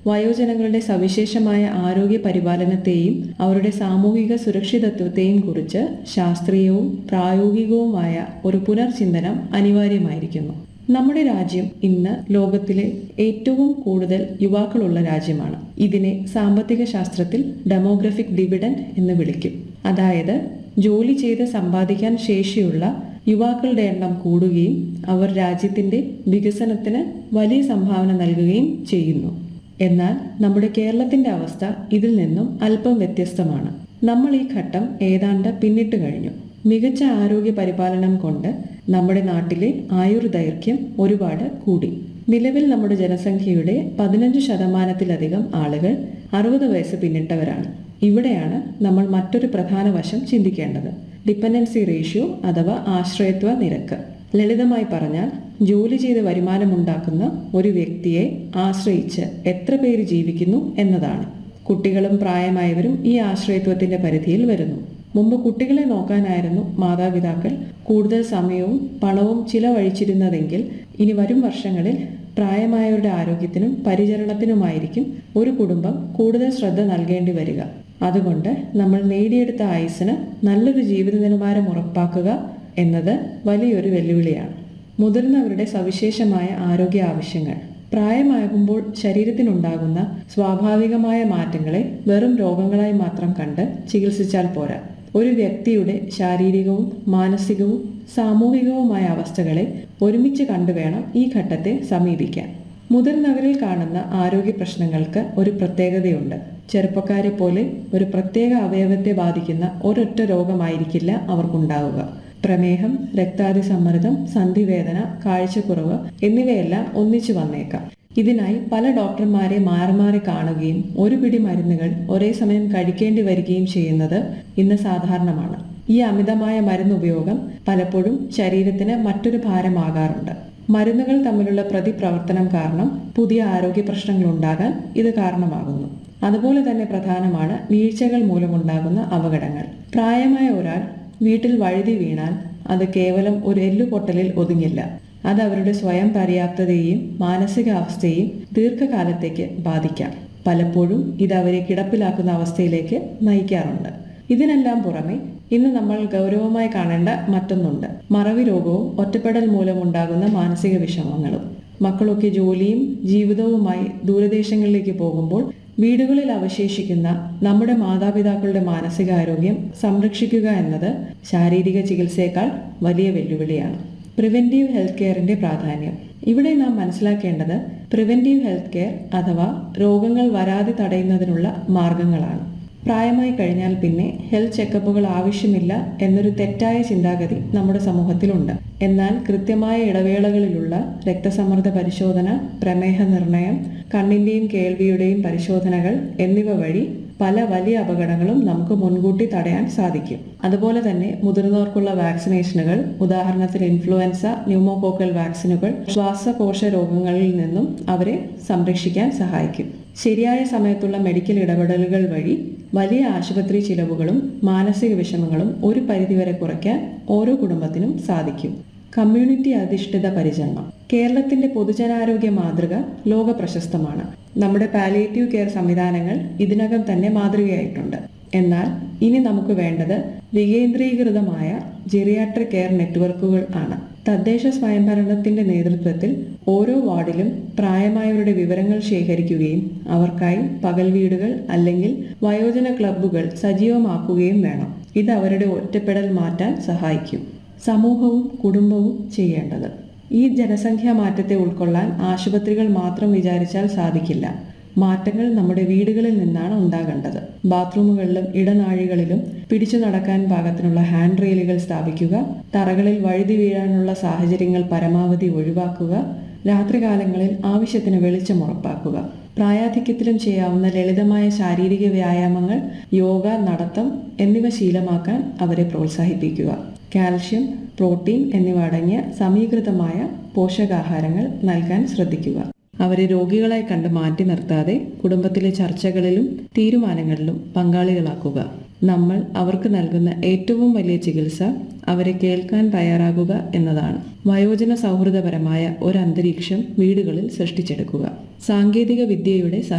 വയോജനങ്ങളുടെ സവിശേഷമായ ആരോഗ്യ പരിപാലനത്തെയും അവരുടെ സാമൂഹിക സുരക്ഷിതത്വത്തെയും കുറിച്ച് ശാസ്ത്രീയവും പ്രായോഗികവുമായ ഒരു പുനർചിന്തനം അനിവാര്യമായിരിക്കുന്നു നമ്മുടെ രാജ്യം ഇന്ന് ലോകത്തിലെ ഏറ്റവും കൂടുതൽ യുവാക്കളുള്ള രാജ്യമാണ് ഇതിനെ സാമ്പത്തിക ശാസ്ത്രത്തിൽ ഡെമോഗ്രഫിക് ഡിവിഡൻഡ് എന്ന് വിളിക്കും അതായത് ജോലി ചെയ്ത് സമ്പാദിക്കാൻ ശേഷിയുള്ള യുവാക്കളുടെ എണ്ണം കൂടുകയും അവർ രാജ്യത്തിന്റെ വികസനത്തിന് വലിയ സംഭാവന നൽകുകയും ചെയ്യുന്നു എന്നാൽ നമ്മുടെ കേരളത്തിന്റെ അവസ്ഥ ഇതിൽ നിന്നും അല്പം വ്യത്യസ്തമാണ് നമ്മൾ ഈ ഘട്ടം ഏതാണ്ട് പിന്നിട്ട് കഴിഞ്ഞു മികച്ച ആരോഗ്യ പരിപാലനം കൊണ്ട് നമ്മുടെ നാട്ടിലെ ആയുർദൈർഘ്യം ഒരുപാട് കൂടി നിലവിൽ നമ്മുടെ ജനസംഖ്യയുടെ പതിനഞ്ച് ശതമാനത്തിലധികം ആളുകൾ അറുപത് വയസ്സ് പിന്നിട്ടവരാണ് ഇവിടെയാണ് നമ്മൾ മറ്റൊരു പ്രധാന വശം ചിന്തിക്കേണ്ടത് ഡിപ്പെൻഡൻസി റേഷ്യോ അഥവാ ആശ്രയത്വ നിരക്ക് ലളിതമായി പറഞ്ഞാൽ ജോലി ചെയ്ത് വരുമാനമുണ്ടാക്കുന്ന ഒരു വ്യക്തിയെ ആശ്രയിച്ച് എത്ര പേര് ജീവിക്കുന്നു എന്നതാണ് കുട്ടികളും പ്രായമായവരും ഈ ആശ്രയത്വത്തിന്റെ പരിധിയിൽ വരുന്നു മുമ്പ് കുട്ടികളെ നോക്കാനായിരുന്നു മാതാപിതാക്കൾ കൂടുതൽ സമയവും പണവും ചിലവഴിച്ചിരുന്നതെങ്കിൽ ഇനി വരും വർഷങ്ങളിൽ പ്രായമായവരുടെ ആരോഗ്യത്തിനും പരിചരണത്തിനുമായിരിക്കും ഒരു കുടുംബം കൂടുതൽ ശ്രദ്ധ നൽകേണ്ടി വരിക അതുകൊണ്ട് നമ്മൾ നേടിയെടുത്ത ആയുസ്സിന് നല്ലൊരു ജീവിത നിലവാരം ഉറപ്പാക്കുക എന്നത് വലിയൊരു വെല്ലുവിളിയാണ് മുതിർന്നവരുടെ സവിശേഷമായ ആരോഗ്യ ആവശ്യങ്ങൾ പ്രായമാകുമ്പോൾ ശരീരത്തിനുണ്ടാകുന്ന സ്വാഭാവികമായ മാറ്റങ്ങളെ വെറും രോഗങ്ങളായി മാത്രം കണ്ട് ചികിത്സിച്ചാൽ പോരാ ഒരു വ്യക്തിയുടെ ശാരീരികവും മാനസികവും സാമൂഹികവുമായ അവസ്ഥകളെ ഒരുമിച്ച് കണ്ടുവേണം ഈ ഘട്ടത്തെ സമീപിക്കാൻ മുതിർന്നവരിൽ കാണുന്ന ആരോഗ്യ പ്രശ്നങ്ങൾക്ക് ഒരു പ്രത്യേകതയുണ്ട് ചെറുപ്പക്കാരെ പോലെ ഒരു പ്രത്യേക അവയവത്തെ ബാധിക്കുന്ന ഒരൊറ്റ രോഗമായിരിക്കില്ല അവർക്കുണ്ടാവുക പ്രമേഹം രക്താതിസമ്മർദ്ദം സന്ധിവേദന കാഴ്ചക്കുറവ് എന്നിവയെല്ലാം ഒന്നിച്ചു വന്നേക്കാം ഇതിനായി പല ഡോക്ടർമാരെ മാറി മാറി കാണുകയും ഒരു പിടി മരുന്നുകൾ ഒരേ സമയം കഴിക്കേണ്ടി വരികയും ചെയ്യുന്നത് ഇന്ന് സാധാരണമാണ് ഈ അമിതമായ മരുന്ന് ഉപയോഗം പലപ്പോഴും ശരീരത്തിന് മറ്റൊരു ഭാരമാകാറുണ്ട് മരുന്നുകൾ തമ്മിലുള്ള പ്രതിപ്രവർത്തനം കാരണം പുതിയ ആരോഗ്യ പ്രശ്നങ്ങൾ ഉണ്ടാകാൻ ഇത് കാരണമാകുന്നു അതുപോലെ തന്നെ പ്രധാനമാണ് വീഴ്ചകൾ മൂലമുണ്ടാകുന്ന അപകടങ്ങൾ പ്രായമായ ഒരാൾ വീട്ടിൽ വഴുതി വീണാൽ അത് കേവലം ഒരു എല്ലുപൊട്ടലിൽ ഒതുങ്ങില്ല അത് അവരുടെ സ്വയം പര്യാപ്തതയെയും മാനസികാവസ്ഥയെയും ദീർഘകാലത്തേക്ക് ബാധിക്കാം പലപ്പോഴും ഇത് അവരെ കിടപ്പിലാക്കുന്ന അവസ്ഥയിലേക്ക് നയിക്കാറുണ്ട് ഇതിനെല്ലാം പുറമെ ഇന്ന് നമ്മൾ ഗൗരവമായി കാണേണ്ട മറ്റൊന്നുണ്ട് മറവി രോഗവും ഒറ്റപ്പെടൽ മൂലമുണ്ടാകുന്ന മാനസിക വിഷമങ്ങളും മക്കളൊക്കെ ജോലിയും ജീവിതവുമായി ദൂരദേശങ്ങളിലേക്ക് പോകുമ്പോൾ വീടുകളിൽ അവശേഷിക്കുന്ന നമ്മുടെ മാതാപിതാക്കളുടെ മാനസികാരോഗ്യം സംരക്ഷിക്കുക എന്നത് ശാരീരിക ചികിത്സയേക്കാൾ വലിയ വെല്ലുവിളിയാണ് പ്രിവെന്റീവ് ഹെൽത്ത് കെയറിന്റെ പ്രാധാന്യം ഇവിടെ നാം മനസ്സിലാക്കേണ്ടത് പ്രിവെന്റീവ് ഹെൽത്ത് കെയർ അഥവാ രോഗങ്ങൾ വരാതെ തടയുന്നതിനുള്ള മാർഗങ്ങളാണ് പ്രായമായി കഴിഞ്ഞാൽ പിന്നെ ഹെൽത്ത് ചെക്കപ്പുകൾ ആവശ്യമില്ല എന്നൊരു തെറ്റായ ചിന്താഗതി നമ്മുടെ സമൂഹത്തിലുണ്ട് എന്നാൽ കൃത്യമായ ഇടവേളകളിലുള്ള രക്തസമ്മർദ്ദ പരിശോധന പ്രമേഹ നിർണയം കണ്ണിന്റെയും കേൾവിയുടെയും പരിശോധനകൾ എന്നിവ വഴി പല വലിയ അപകടങ്ങളും നമുക്ക് മുൻകൂട്ടി തടയാൻ സാധിക്കും അതുപോലെ തന്നെ മുതിർന്നവർക്കുള്ള വാക്സിനേഷനുകൾ ഉദാഹരണത്തിന് ഇൻഫ്ലുവൻസ ന്യൂമോകോക്കൽ വാക്സിനുകൾ ശ്വാസകോശ രോഗങ്ങളിൽ നിന്നും അവരെ സംരക്ഷിക്കാൻ സഹായിക്കും ശരിയായ സമയത്തുള്ള മെഡിക്കൽ ഇടപെടലുകൾ വഴി വലിയ ആശുപത്രി ചിലവുകളും മാനസിക വിഷമങ്ങളും ഒരു പരിധിവരെ കുറയ്ക്കാൻ ഓരോ കുടുംബത്തിനും സാധിക്കും കമ്മ്യൂണിറ്റി അധിഷ്ഠിത പരിചരണം കേരളത്തിന്റെ പൊതുജനാരോഗ്യ മാതൃക ലോക പ്രശസ്തമാണ് നമ്മുടെ പാലിയേറ്റീവ് കെയർ സംവിധാനങ്ങൾ ഇതിനകം തന്നെ മാതൃകയായിട്ടുണ്ട് എന്നാൽ ഇനി നമുക്ക് വേണ്ടത് വികേന്ദ്രീകൃതമായ ജെറിയാട്രിക് കെയർ നെറ്റ്വർക്കുകൾ ആണ് തദ്ദേശ സ്വയംഭരണത്തിന്റെ നേതൃത്വത്തിൽ ഓരോ വാർഡിലും പ്രായമായവരുടെ വിവരങ്ങൾ ശേഖരിക്കുകയും അവർക്കായി പകൽ വീടുകൾ അല്ലെങ്കിൽ വയോജന ക്ലബ്ബുകൾ സജീവമാക്കുകയും വേണം ഇത് അവരുടെ ഒറ്റപ്പെടൽ മാറ്റാൻ സഹായിക്കും സമൂഹവും കുടുംബവും ചെയ്യേണ്ടത് ഈ ജനസംഖ്യാ മാറ്റത്തെ ഉൾക്കൊള്ളാൻ ആശുപത്രികൾ മാത്രം വിചാരിച്ചാൽ സാധിക്കില്ല മാറ്റങ്ങൾ നമ്മുടെ വീടുകളിൽ നിന്നാണ് ഉണ്ടാകേണ്ടത് ബാത്റൂമുകളിലും ഇടനാഴികളിലും പിടിച്ചു നടക്കാൻ പാകത്തിനുള്ള ഹാൻഡ് റെയിലുകൾ സ്ഥാപിക്കുക തറകളിൽ വഴുതി വീഴാനുള്ള സാഹചര്യങ്ങൾ പരമാവധി ഒഴിവാക്കുക രാത്രികാലങ്ങളിൽ ആവശ്യത്തിന് വെളിച്ചം ഉറപ്പാക്കുക പ്രായാധിക്യത്തിലും ചെയ്യാവുന്ന ലളിതമായ ശാരീരിക വ്യായാമങ്ങൾ യോഗ നടത്തം എന്നിവ ശീലമാക്കാൻ അവരെ പ്രോത്സാഹിപ്പിക്കുക കാൽഷ്യം പ്രോട്ടീൻ എന്നിവ അടങ്ങിയ സമീകൃതമായ പോഷകാഹാരങ്ങൾ നൽകാൻ ശ്രദ്ധിക്കുക അവരെ രോഗികളായി കണ്ട് മാറ്റി നിർത്താതെ കുടുംബത്തിലെ ചർച്ചകളിലും തീരുമാനങ്ങളിലും പങ്കാളികളാക്കുക നമ്മൾ അവർക്ക് നൽകുന്ന ഏറ്റവും വലിയ ചികിത്സ അവരെ കേൾക്കാൻ തയ്യാറാകുക എന്നതാണ് വയോജന സൗഹൃദപരമായ ഒരു അന്തരീക്ഷം വീടുകളിൽ സൃഷ്ടിച്ചെടുക്കുക സാങ്കേതിക വിദ്യയുടെ